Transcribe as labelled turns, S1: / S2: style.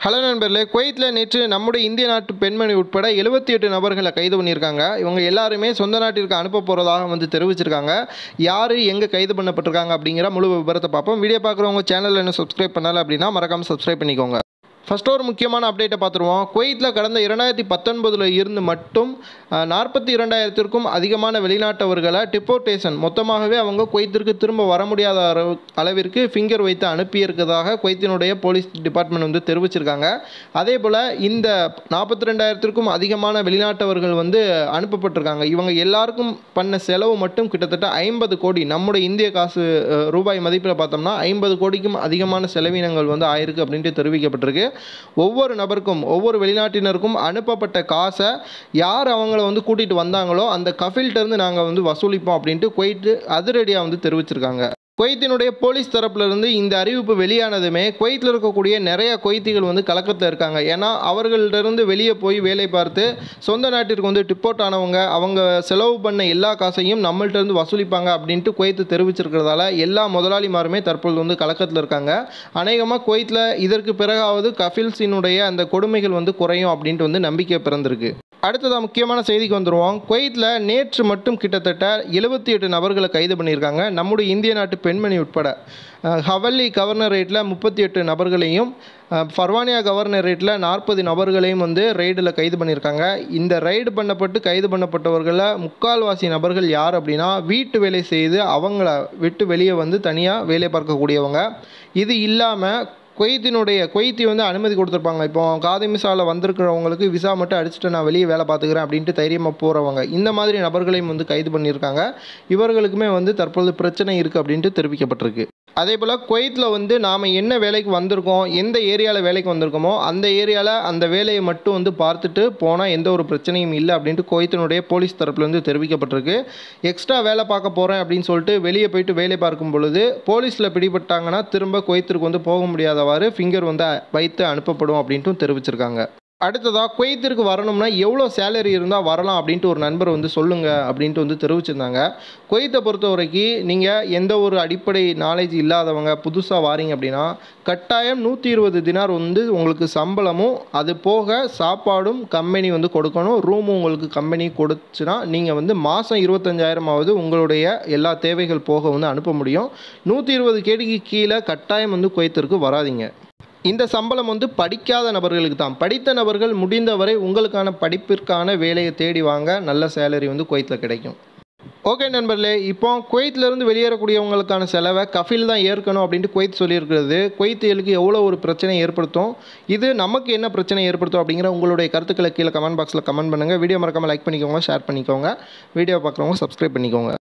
S1: hello நண்பர்களே குவைத்தில் நேற்று நம்முடைய இந்திய நாட்டு பெண்மணி உட்பட எழுபத்தி எட்டு நபர்களை கைது பண்ணியிருக்காங்க இவங்க எல்லாருமே சொந்த நாட்டிற்கு அனுப்ப போகிறதாக வந்து தெரிவிச்சிருக்காங்க யார் எங்கே கைது பண்ணப்பட்டிருக்காங்க அப்படிங்கிற முழு விவரத்தை பார்ப்போம் வீடியோ பார்க்குறவங்க சேனலில் இன்னும் சப்ஸ்கிரைப் பண்ணல அப்படின்னா மறக்காமல் சப்ஸ்கிரைப் பண்ணிக்கோங்க ஃபர்ஸ்ட் ஒரு முக்கியமான அப்டேட்டை பார்த்துருவோம் குவைத்தில் கடந்த இரண்டாயிரத்தி பத்தொன்பதில் இருந்து மட்டும் நாற்பத்தி இரண்டாயிரத்திற்கும் அதிகமான வெளிநாட்டவர்களை டிப்போர்டேஷன் மொத்தமாகவே அவங்க குவைத்திற்கு திரும்ப வர முடியாத அளவு- அளவிற்கு ஃபிங்கர் வைத்து அனுப்பியிருக்கிறதாக குவைத்தினுடைய போலீஸ் டிபார்ட்மெண்ட் வந்து தெரிவிச்சிருக்காங்க அதே போல் இந்த நாற்பத்தி ரெண்டாயிரத்திற்கும் அதிகமான வெளிநாட்டவர்கள் வந்து அனுப்பப்பட்டிருக்காங்க இவங்க எல்லாருக்கும் பண்ண செலவு மட்டும் கிட்டத்தட்ட ஐம்பது கோடி நம்முடைய இந்திய காசு அஹ், ரூபாய் மதிப்பில் பார்த்தோம்னா ஐம்பது கோடிக்கும் அதிகமான செலவினங்கள் வந்து ஆயிருக்கு அப்படின்ட்டு தெரிவிக்கப்பட்டிருக்கு ஒவ்வொரு நபருக்கும் ஒவ்வொரு வெளிநாட்டினருக்கும் அனுப்பப்பட்ட காசை யார் அவங்கள வந்து கூட்டிகிட்டு வந்தாங்களோ அந்த கஃபில்ட்டேருந்து நாங்கள் வந்து வசூலிப்போம் அப்படின்ட்டு குவைட்டு அதிரடியாக வந்து தெரிவிச்சிருக்காங்க குவைத்தினுடைய போலீஸ் தரப்புல இருந்து இந்த அறிவிப்பு வெளியானதுமே குவைத்தில் இருக்கக்கூடிய நிறைய குவைத்திகள் வந்து கலக்கத்தில் இருக்காங்க ஏன்னா அவர்கள்ட்ட வெளியே போய் வேலை பார்த்து சொந்த நாட்டிற்கு வந்து டிப்போர்ட் ஆனவங்க அவங்க செலவு பண்ண எல்லா காசையும் நம்மள்ட்ட இருந்து வசூலிப்பாங்க அப்படின்ட்டு குவைத்து தெரிவிச்சிருக்கிறதால எல்லா முதலாளிமாருமே தற்பொழுது வந்து கலக்கத்தில் இருக்காங்க அநேகமாக குவைத்தில் இதற்கு பிறகாவது கஃபில்ஸினுடைய அந்த கொடுமைகள் வந்து குறையும் அப்படின்ட்டு வந்து நம்பிக்கை பிறந்திருக்கு அடுத்ததாக முக்கியமான செய்திக்கு வந்துடுவோம் குவைத்தில் நேற்று மட்டும் கிட்டத்தட்ட எழுபத்தி எட்டு நபர்களை கைது பண்ணியிருக்காங்க நம்முடைய இந்திய நாட்டு பெண்மணி உட்பட அஹ், ஹவல்லி கவர்னரேட்டில் முப்பத்தி எட்டு நபர்களையும் அஹ், ஃபர்வானியா கவர்னரேட்டில் நாற்பது நபர்களையும் வந்து ரெய்டில் கைது பண்ணியிருக்காங்க இந்த ரெய்டு பண்ணப்பட்டு கைது பண்ணப்பட்டவர்களில் முக்கால்வாசி நபர்கள் யார் அப்படின்னா வீட்டு வேலை செய்து அவங்கள விட்டு வெளியே வந்து தனியாக வேலை பார்க்கக்கூடியவங்க இது இல்லாமல் குவைத்தினுடைய குவைத்தி வந்து அனுமதி கொடுத்துருப்பாங்க இப்போ காதிமிசாவில் வந்திருக்கிறவங்களுக்கு விசா மட்டும் அடிச்சுட்டு நான் வெளியே வேலை பார்த்துக்கிறேன் அப்படின்ட்டு தைரியமாக போகிறவங்க இந்த மாதிரி நபர்களையும் வந்து கைது பண்ணியிருக்காங்க இவர்களுக்குமே வந்து தற்பொழுது பிரச்சனை இருக்குது அப்படின்ட்டு தெரிவிக்கப்பட்டிருக்கு அதே போல் குவைத்தில் வந்து நாம் என்ன வேலைக்கு வந்திருக்கோம் எந்த ஏரியாவில் வேலைக்கு வந்திருக்கோமோ அந்த ஏரியாவில் அந்த வேலையை மட்டும் வந்து பார்த்துட்டு போனால் எந்த ஒரு பிரச்சனையும் இல்லை அப்படின்ட்டு குவைத்தினுடைய போலீஸ் தரப்புலேருந்து தெரிவிக்கப்பட்டிருக்கு எக்ஸ்ட்ரா வேலை பார்க்க போகிறேன் அப்படின்னு சொல்லிட்டு வெளியே போயிட்டு வேலை பார்க்கும் பொழுது போலீஸில் பிடிபட்டாங்கன்னா திரும்ப குவைத்திற்கு வந்து போக முடியாதவாறு ஃபிங்கர் வந்து வைத்து அனுப்பப்படும் அப்படின்ட்டும் தெரிவிச்சிருக்காங்க அடுத்ததாக குவைத்திற்கு வரணும்னா எவ்வளோ சேலரி இருந்தால் வரலாம் அப்படின்ட்டு ஒரு நண்பர் வந்து சொல்லுங்கள் அப்படின்ட்டு வந்து தெரிவிச்சிருந்தாங்க குவைத்தை பொறுத்த வரைக்கும் நீங்கள் எந்த ஒரு அடிப்படை நாலேஜ் இல்லாதவங்க புதுசாக வாரீங்க அப்படின்னா கட்டாயம் நூற்றி இருபது தினார் வந்து உங்களுக்கு சம்பளமும் அது போக சாப்பாடும் கம்பெனி வந்து கொடுக்கணும் ரூமும் உங்களுக்கு கம்பெனி கொடுத்துன்னா நீங்கள் வந்து மாதம் இருபத்தஞ்சாயிரமாவது உங்களுடைய எல்லா தேவைகள் போக வந்து அனுப்ப முடியும் நூற்றி இருபது கேடிக்கு கீழே கட்டாயம் வந்து குவைத்திற்கு வராதீங்க இந்த சம்பளம் வந்து படிக்காத நபர்களுக்கு தான் படித்த நபர்கள் முடிந்தவரை உங்களுக்கான படிப்பிற்கான வேலையை தேடி வாங்க நல்ல சேலரி வந்து குவைத்தில் கிடைக்கும் ஓகே நண்பர்களே இப்போ குவைத்திலேருந்து வெளியேறக்கூடியவங்களுக்கான செலவை கஃபில் தான் ஏற்கணும் அப்படின்ட்டு குவைத் சொல்லியிருக்கிறது குவைத்தியலுக்கு எவ்வளோ ஒரு பிரச்சனை ஏற்படுத்தும் இது நமக்கு என்ன பிரச்சனை ஏற்படுத்தும் அப்படிங்கிற உங்களுடைய கருத்துக்களை கீழே கமெண்ட் பாக்ஸில் கமெண்ட் பண்ணுங்கள் வீடியோ மறக்காமல் லைக் பண்ணிக்கோங்க ஷேர் பண்ணிக்கோங்க வீடியோ பார்க்குறவங்க சப்ஸ்கிரைப் பண்ணிக்கோங்க